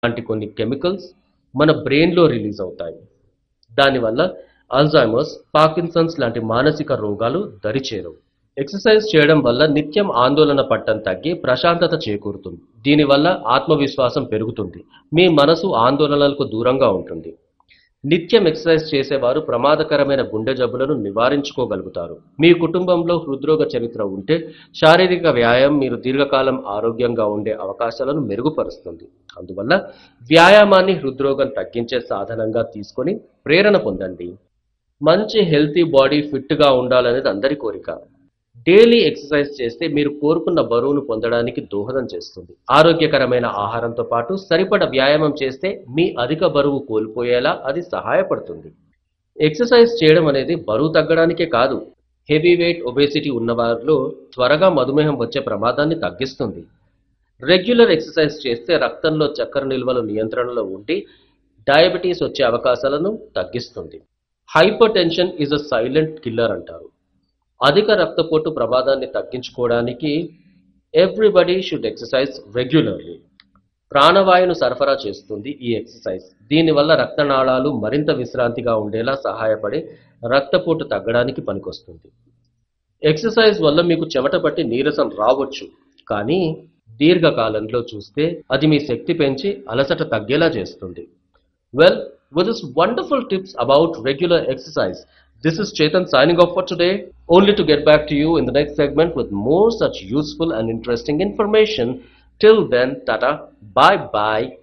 లాంటి కొన్ని కెమికల్స్ మన బ్రెయిన్లో రిలీజ్ అవుతాయి దానివల్ల అల్జైమర్స్ పార్కిన్సన్స్ లాంటి మానసిక రోగాలు దరిచేరవు ఎక్సర్సైజ్ చేయడం వల్ల నిత్యం ఆందోళన పట్టం తగ్గి ప్రశాంతత చేకూరుతుంది దీనివల్ల ఆత్మవిశ్వాసం పెరుగుతుంది మీ మనసు ఆందోళనలకు దూరంగా ఉంటుంది నిత్యం ఎక్సర్సైజ్ చేసేవారు ప్రమాదకరమైన గుండె జబ్బులను నివారించుకోగలుగుతారు మీ కుటుంబంలో హృద్రోగ చరిత్ర ఉంటే శారీరక వ్యాయామం మీరు దీర్ఘకాలం ఆరోగ్యంగా ఉండే అవకాశాలను మెరుగుపరుస్తుంది అందువల్ల వ్యాయామాన్ని హృద్రోగం తగ్గించే సాధనంగా తీసుకొని ప్రేరణ పొందండి మంచి హెల్తీ బాడీ ఫిట్గా ఉండాలనేది అందరి కోరిక డైలీ ఎక్సర్సైజ్ చేస్తే మీరు కోరుకున్న బరువును పొందడానికి దోహదం చేస్తుంది ఆరోగ్యకరమైన ఆహారంతో పాటు సరిపడ వ్యాయామం చేస్తే మీ అధిక బరువు కోల్పోయేలా అది సహాయపడుతుంది ఎక్సర్సైజ్ చేయడం అనేది బరువు తగ్గడానికే కాదు హెవీ వెయిట్ ఒబేసిటీ ఉన్నవారిలో త్వరగా మధుమేహం వచ్చే ప్రమాదాన్ని తగ్గిస్తుంది రెగ్యులర్ ఎక్సర్సైజ్ చేస్తే రక్తంలో చక్కెర నిల్వలు నియంత్రణలో ఉండి డయాబెటీస్ వచ్చే అవకాశాలను తగ్గిస్తుంది hypertension is a silent killer అంటారు అధిక రక్తపోటు ప్రమాదాన్ని తగ్గించుకోవడానికి ఎవ్రీబడి షుడ్ ఎక్సర్సైజ్ రెగ్యులర్లీ ప్రాణవాయువును సరఫరా చేస్తుంది ఈ ఎక్సర్సైజ్ దీనివల్ల రక్తనాళాలు మరింత విశ్రాంతిగా ఉండేలా సహాయపడి రక్తపోటు తగ్గడానికి పనికొస్తుంది ఎక్సర్సైజ్ వల్ల మీకు చెమట పట్టి నీరసం రావచ్చు కానీ దీర్ఘకాలంలో చూస్తే అది మీ శక్తి పెంచి అలసట తగ్గేలా చేస్తుంది well with this wonderful tips about regular exercise this is chetan signing off for today only to get back to you in the next segment with more such useful and interesting information till then tata bye bye